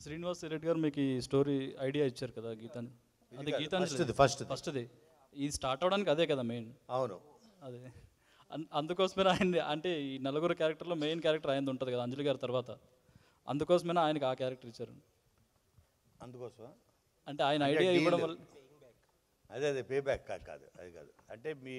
శ్రీనివాస్ రెడ్డి గారు మీకు ఈ స్టోరీ ఐడియా ఇచ్చారు కదా గీతాంజలి అది గీతాంజలి ఫస్ట్ది, ఫస్ట్ది. ఫస్ట్ది ఇది స్టార్ట్ అవడానికి అదే కదా మెయిన్ అవును అదే అన్- అందుకోసమే ఆయన అంటే ఈ నలుగురు క్యారెక్టర్లో మెయిన్ క్యారెక్టర్ ఆయనది ఉంటుంది కదా అంజలి గారి తర్వాత అందుకోసమే ఆయనకి ఆ క్యారెక్టర్ ఇచ్చారు అందుకోసం అంటే ఆయన ఐడియా ఇవ్వడం వల్ల అదే అదే పే బ్యాక్ కాదు కాదు అది కాదు అంటే మీ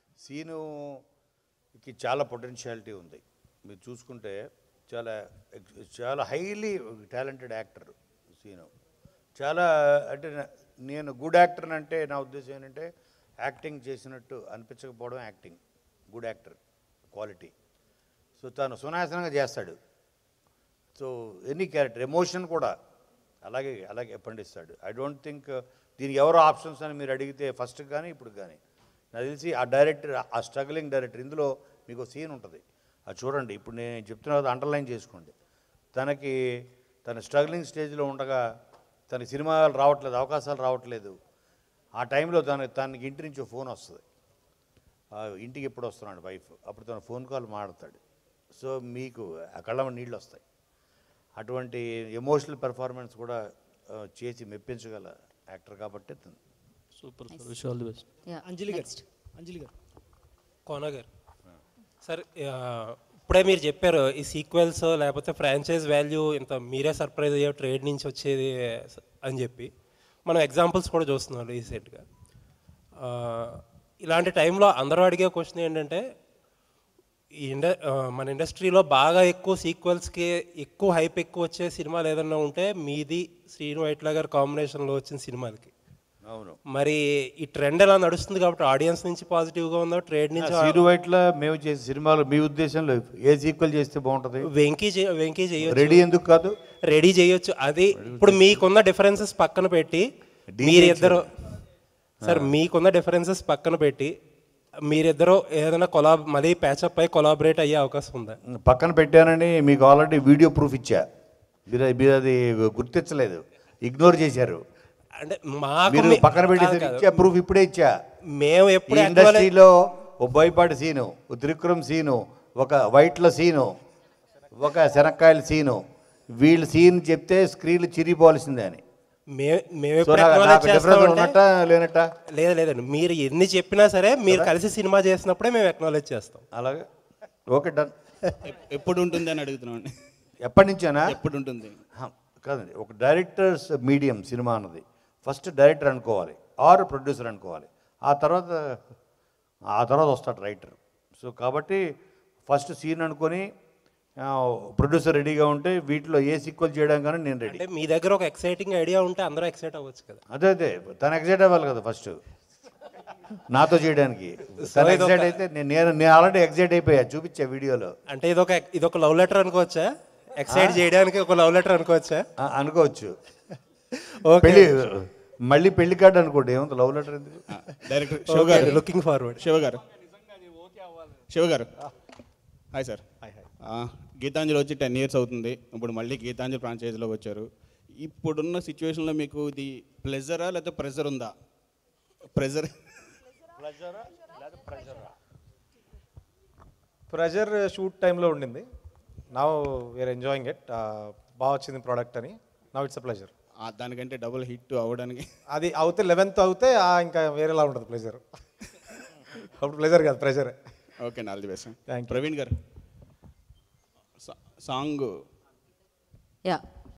సీనుకి చాలా పొటెన్షియాలిటీ ఉంది మీరు చూసుకుంటే చాలా ఎక్- చాలా హైలీ టాలెంటెడ్ యాక్టర్ సీను చాలా అంటే నా- నేను గుడ్ యాక్టర్ అంటే నా ఉద్దేశం ఏంటంటే యాక్టింగ్ చేసినట్టు అనిపించకపోవడం acting good actor quality so తను సునాసనంగా చేస్తాడు సో ఎనీ క్యారెక్టర్ ఎమోషన్ కూడా అలాగే అలాగే పండిస్తాడు ఐ డోంట్ థింక్ దీనికి ఎవరో ఆప్షన్స్ అని మీరు అడిగితే ఫస్ట్ కానీ ఇప్పుడు కానీ నాకు తెలిసి ఆ డైరెక్టర్ ఆ స్ట్రగ్లింగ్ డైరెక్టర్ ఇందులో మీకు సీన్ ఉంటుంది అది చూడండి ఇప్పుడు నేను చెప్తున్నా అండర్లైన్ చేసుకోండి తనకి తన స్ట్రగ్లింగ్ స్టేజ్లో ఉండగా తన సినిమాలు రావట్లేదు అవకాశాలు రావట్లేదు ఆ టైంలో తన తనకి ఇంటి నుంచి ఫోన్ వస్తుంది ఆ ఇంటికి ఎప్పుడు వస్తున్నాడు వైఫ్ అప్పుడు తన ఫోన్ కాల్ మాడతాడు సో మీకు ఆ కళ్ళ నీళ్ళు వస్తాయి అటువంటి ఎమోషనల్ పెర్ఫార్మెన్స్ కూడా ఆ, చేసి మెప్పించగల యాక్టర్ కాబట్టి తను super sir wish all the best Anjali garu Next. అంజలి గారు కోన గారు సార్ ఆ, ఇప్పుడే మీరు చెప్పారు ఈ సీక్వెల్స్ లేకపోతే ఫ్రాంచైజ్ వాల్యూ ఇంత మీరే సర్ప్రైజ్ అయ్యే ట్రేడ్ నుంచి వచ్చేది అని చెప్పి మనం ఎగ్జాంపుల్స్ కూడా చూస్తున్నాం రీసెంట్గా ఇలాంటి టైంలో అందరూ అడిగే క్వశ్చన్ ఏంటంటే ఈ ఇండ ఆ, మన ఇండస్ట్రీలో బాగా ఎక్కువ సీక్వెల్స్కి ఎక్కువ హైప్ ఎక్కువ వచ్చే సినిమాలు ఏదన్నా ఉంటే మీది శ్రీను వైట్ల గారి కాంబినేషన్లో వచ్చిన సినిమాలకి అవును మరి ఈ ట్రెండ్ ఎలా నడుస్తుంది కాబట్టి ఆడియన్స్ నుంచి పాజిటివ్గా ఉందో ట్రేడ్ నుంచి సీరు వైట్ల మేము చేసే సినిమాలు మీ ఉద్దేశంలో ఏ సీక్వెల్ చేస్తే బాగుంటుంది వెంకీ చే- వెంకీ చేయొచ్చు రెడీ ఎందుకు కాదు రెడీ చేయొచ్చు అది ఇప్పుడు మీకున్న డిఫరెన్సెస్ పక్కన పెట్టి మీరిద్దరు సార్ మీకున్న డిఫరెన్సెస్ పక్కన పెట్టి మీరిద్దరు ఏదైనా కొలాబ్ మళ్ళీ ప్యాచప్ అయి కొలాబరేట్ అయ్యే అవకాశం ఉందా పక్కన పెట్టానని మీకు ఆల్రెడీ వీడియో ప్రూఫ్ ఇచ్చా మీరు మీరు అది గుర్తించలేదు ఇగ్నోర్ చేశారు అంటే మాకు మీరు మీ- పక్కన పెట్టేసి కాదు, కాదు. ఇచ్చా ప్రూఫ్ ఇప్పుడే ఇచ్చా మేము ఈ ఎప్పుడు ఇండస్ట్రీలో ఓ బోయపాటి సీను ఓ త్రికురం సీను ఒక వైట్ల సీను ఒక శనక్కాయల సీను వీళ్ళ సీన్ చెప్తే స్క్రీన్లు చిరిగిపోవాల్సిందే అని మే- మేము సో ఎప్పుడు నాకు acknowledge నాకు డిఫరెన్స్ చేస్తామంటే- ఉన్నట్ట లేనట్ట లేదు లేదండి మీరు ఎన్ని చెప్పినా సరే మీరు కలిసి సినిమా చేసినప్పుడే మేము అక్నాలెడ్జ్ చేస్తాం అలాగే ఓకే డన్ ఎప్- ఎప్పుడు ఉంటుంది అని అడుగుతున్నాను ఎప్పటి నుంచేనా ఎప్పుడు ఉంటుంది హ, కాదండి ఒక డైరెక్టర్స్ మీడియం సినిమా అన్నది ఫస్ట్ డైరెక్టర్ అనుకోవాలి ఆర్ ప్రొడ్యూసర్ అనుకోవాలి ఆ తర్వాత ఆ తర్వాత వస్తాడు రైటర్ సో కాబట్టి ఫస్ట్ సీన్ అనుకొని ప్రొడ్యూసర్ రెడీగా ఉంటే వీటిలో ఏ సీక్వెల్ చేయడానికి కానీ నేను రెడీ అంటే మీ దగ్గర ఒక ఎక్సైటింగ్ ఐడియా ఉంటే అందరూ ఎక్సైట్ అవ్వచ్చు కదా అదే అదే తను ఎగ్జైట్ అవ్వాలి కదా ఫస్ట్ నాతో చేయడానికి తను ఇదొక- ఎగ్జైట్ అయితే నేను నేను నేను ఆల్రెడీ ఎగ్జైట్ అయిపోయా చూపించా వీడియోలో అంటే ఇదొక ఇదొక లవ్ లెటర్ అనుకోవచ్చా ఎక్సైట్ చేయడానికి ఒక లవ్ లెటర్ అనుకోవచ్చా ఆ, అనుకోవచ్చు ఓకే పెళ్లి మళ్ళీ పెళ్లి కార్డు అనుకోండి ఏముంది లవ్ లెటర్ ఎందుకు director Shiva garu looking forward Shiva గారు శివ గారు హాయ్ సార్ గీతాంజలి వచ్చి టెన్ ఇయర్స్ అవుతుంది ఇప్పుడు మళ్ళీ గీతాంజలి ఫ్రాంచైజీలోకి వచ్చారు ఇప్పుడున్న సిచ్యువేషన్లో మీకు ఇది ప్లెజరా లేకపోతే ప్రెజర్ ఉందా ప్రెజర్ ప్రెజర్ షూట్ టైంలో ఉండింది నా వీఆర్ ఎంజాయింగ్ ఇట్ బాగా వచ్చింది ప్రోడక్ట్ అని నా ఇట్స్ అ ప్లెజర్ దానికంటే డబుల్ హిట్ అవ్వడానికి అది అవుతే లెవెన్త్ అవుతే ఆ, ఇంకా వేరేలా ఉంటుంది ప్లెజర్ అప్పుడు ప్లెజర్ కాదు pressure okay all the best Thank you. Praveen garu song yeah